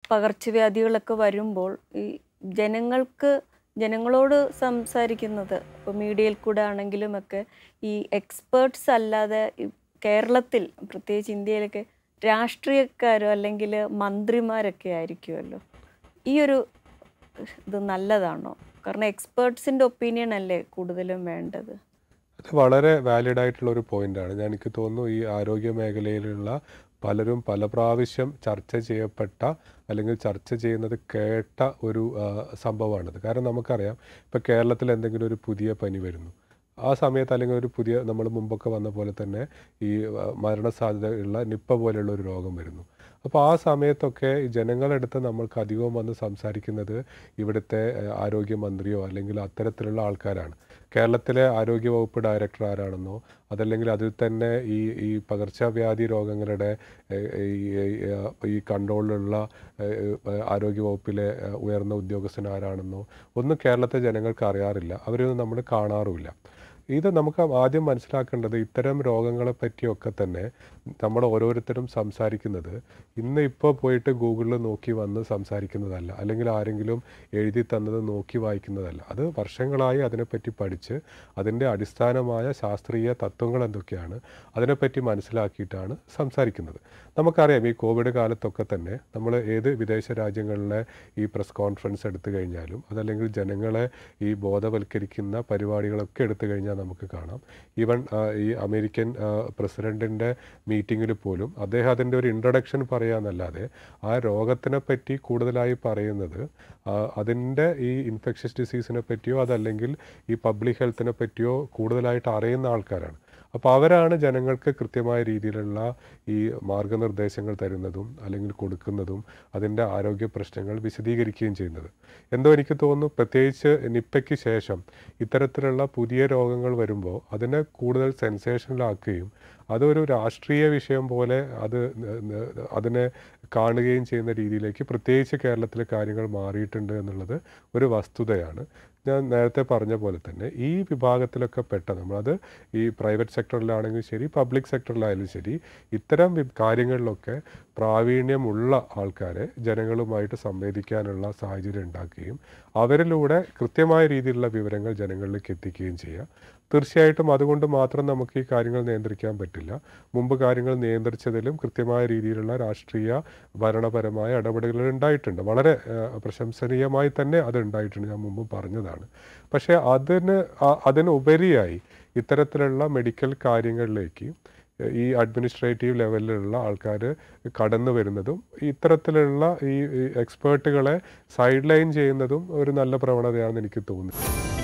പകർച്ചവ്യാധികളൊക്കെ വരുമ്പോൾ ഈ ജനങ്ങൾക്ക് ജനങ്ങളോട് സംസാരിക്കുന്നത് ഇപ്പോൾ മീഡിയയിൽ കൂടെ ആണെങ്കിലും ഒക്കെ ഈ എക്സ്പേർട്സ് അല്ലാതെ ഈ കേരളത്തിൽ പ്രത്യേകിച്ച് ഇന്ത്യയിലൊക്കെ രാഷ്ട്രീയക്കാരോ അല്ലെങ്കിൽ മന്ത്രിമാരൊക്കെ ആയിരിക്കുമല്ലോ ഈ ഒരു ഇത് നല്ലതാണോ കാരണം എക്സ്പേർട്സിൻ്റെ ഒപ്പീനിയൻ അല്ലേ കൂടുതലും വേണ്ടത് അത് വളരെ വാലിഡ് ആയിട്ടുള്ള ഒരു പോയിന്റാണ് ഞാൻ എനിക്ക് തോന്നുന്നു ഈ ആരോഗ്യ മേഖലയിലുള്ള പലരും പല പ്രാവശ്യം ചർച്ച ചെയ്യപ്പെട്ട അല്ലെങ്കിൽ ചർച്ച ചെയ്യുന്നത് കേട്ട ഒരു ആ, സംഭവമാണിത് കാരണം നമുക്കറിയാം ഇപ്പോൾ കേരളത്തിൽ എന്തെങ്കിലും ഒരു പുതിയ പനി വരുന്നു ആ സമയത്ത് അല്ലെങ്കിൽ ഒരു പുതിയ നമ്മൾ മുമ്പൊക്കെ വന്ന പോലെ തന്നെ ഈ ആ, മരണസാധ്യതയുള്ള നിപ്പ പോലെയുള്ള ഒരു രോഗം വരുന്നു അപ്പോൾ ആ സമയത്തൊക്കെ ഈ ജനങ്ങളടുത്ത് നമ്മൾക്ക് അധികവും വന്ന് സംസാരിക്കുന്നത് ഇവിടുത്തെ ആ, ആരോഗ്യമന്ത്രിയോ അല്ലെങ്കിൽ അത്തരത്തിലുള്ള ആൾക്കാരാണ് കേരളത്തിലെ ആരോഗ്യവകുപ്പ് ഡയറക്ടർ ആരാണെന്നോ അതല്ലെങ്കിൽ അതിൽ തന്നെ ഈ ഈ പകർച്ചവ്യാധി രോഗങ്ങളുടെ ഏഹ്, ഈ ഈ- ഈ കൺട്രോളിലുള്ള ഏഹ്, ഏഹ്, ആരോഗ്യവകുപ്പിലെ ഏഹ്, ഉയർന്ന ഉദ്യോഗസ്ഥൻ ആരാണെന്നോ ഒന്നും കേരളത്തെ ജനങ്ങൾക്ക് അറിയാറില്ല അവരൊന്നും നമ്മൾ കാണാറുമില്ല ഇത് നമുക്ക് ആദ്യം മനസ്സിലാക്കേണ്ടത് ഇത്തരം രോഗങ്ങളെ പറ്റിയൊക്കെ തന്നെ നമ്മൾ ഓരോരുത്തരും സംസാരിക്കുന്നത് ഇന്ന് ഇപ്പോൾ പോയിട്ട് ഗൂഗിളിൽ നോക്കി വന്ന് സംസാരിക്കുന്നതല്ല അല്ലെങ്കിൽ ആരെങ്കിലും എഴുതി തന്നത് നോക്കി വായിക്കുന്നതല്ല അത് വർഷങ്ങളായി അതിനെപ്പറ്റി പഠിച്ച് അതിൻ്റെ അടിസ്ഥാനമായ ശാസ്ത്രീയ തത്വങ്ങൾ എന്തൊക്കെയാണ് അതിനെപ്പറ്റി മനസ്സിലാക്കിയിട്ടാണ് സംസാരിക്കുന്നത് നമുക്കറിയാം ഈ കോവിഡ് കാലത്തൊക്കെ തന്നെ നമ്മൾ ഏത് വിദേശ രാജ്യങ്ങളിലെ ഈ പ്രസ് കോൺഫറൻസ് എടുത്തു കഴിഞ്ഞാലും അതല്ലെങ്കിൽ ജനങ്ങളെ ഈ ബോധവൽക്കരിക്കുന്ന പരിപാടികളൊക്കെ എടുത്തു കഴിഞ്ഞാൽ നമുക്ക് കാണാം ഈവൻ ആ, ഈ അമേരിക്കൻ പ്രസിഡൻറ്റിൻ്റെ മീറ്റിങ്ങിൽ പോലും അദ്ദേഹം അതിൻ്റെ ഒരു ഇൻട്രഡക്ഷൻ പറയാന്നല്ലാതെ ആ രോഗത്തിനെ പറ്റി കൂടുതലായി പറയുന്നത് ആ, അതിൻ്റെ ഈ ഇൻഫെക്ഷ്യസ് ഡിസീസിനെ പറ്റിയോ അതല്ലെങ്കിൽ ഈ പബ്ലിക് ഹെൽത്തിനെ പറ്റിയോ കൂടുതലായിട്ട് അറിയുന്ന ആൾക്കാരാണ് അപ്പോൾ അവരാണ് ജനങ്ങൾക്ക് കൃത്യമായ രീതിയിലുള്ള ഈ മാർഗനിർദ്ദേശങ്ങൾ തരുന്നതും അല്ലെങ്കിൽ കൊടുക്കുന്നതും അതിൻ്റെ ആരോഗ്യ പ്രശ്നങ്ങൾ വിശദീകരിക്കുകയും ചെയ്യുന്നത് എന്തോ എനിക്ക് തോന്നുന്നു പ്രത്യേകിച്ച് നിപ്പയ്ക്ക് ശേഷം ഇത്തരത്തിലുള്ള പുതിയ രോഗങ്ങൾ വരുമ്പോൾ അതിനെ കൂടുതൽ സെൻസേഷനിലാക്കുകയും അതൊരു രാഷ്ട്രീയ വിഷയം പോലെ അത് ന- ന- അതിനെ കാണുകയും ചെയ്യുന്ന രീതിയിലേക്ക് പ്രത്യേകിച്ച് കേരളത്തിലെ കാര്യങ്ങൾ മാറിയിട്ടുണ്ട് എന്നുള്ളത് ഒരു വസ്തുതയാണ് ഞാൻ നേരത്തെ പറഞ്ഞ പോലെ തന്നെ ഈ വിഭാഗത്തിലൊക്കെ പെട്ട നമ്മളത് ഈ പ്രൈവറ്റ് സെക്ടറിലാണെങ്കിലും ശരി പബ്ലിക് സെക്ടറിലായാലും ശരി ഇത്തരം വി- കാര്യങ്ങളിലൊക്കെ പ്രാവീണ്യമുള്ള ആൾക്കാരെ ജനങ്ങളുമായിട്ട് സംവേദിക്കാനുള്ള സാഹചര്യം ഉണ്ടാക്കുകയും അവരിലൂടെ കൃത്യമായ രീതിയിലുള്ള വിവരങ്ങൾ ജനങ്ങളിലേക്ക് എത്തിക്കുകയും ചെയ്യുക തീർച്ചയായിട്ടും അതുകൊണ്ട് മാത്രം നമുക്ക് ഈ കാര്യങ്ങൾ നിയന്ത്രിക്കാൻ പറ്റില്ല മുമ്പ് കാര്യങ്ങൾ നിയന്ത്രിച്ചതിലും കൃത്യമായ രീതിയിലുള്ള രാഷ്ട്രീയ ഭരണപരമായ ഇടപെടലുകൾ ഉണ്ടായിട്ടുണ്ട് വളരെ ആ, പ്രശംസനീയമായി തന്നെ അത് ഉണ്ടായിട്ടുണ്ട് ഞാൻ മുമ്പ് പറഞ്ഞതാണ് പക്ഷേ അതിന് ആ- അതിനുപരിയായി ഇത്തരത്തിലുള്ള മെഡിക്കൽ കാര്യങ്ങളിലേക്ക് ഈ അഡ്മിനിസ്ട്രേറ്റീവ് ലെവലിലുള്ള ആൾക്കാർ കടന്നു വരുന്നതും ഇത്തരത്തിലുള്ള ഈ എക്സ്പേർട്ടുകളെ സൈഡ് ലൈൻ ചെയ്യുന്നതും ഒരു നല്ല പ്രവണതയാണെന്ന് എനിക്ക് തോന്നുന്നു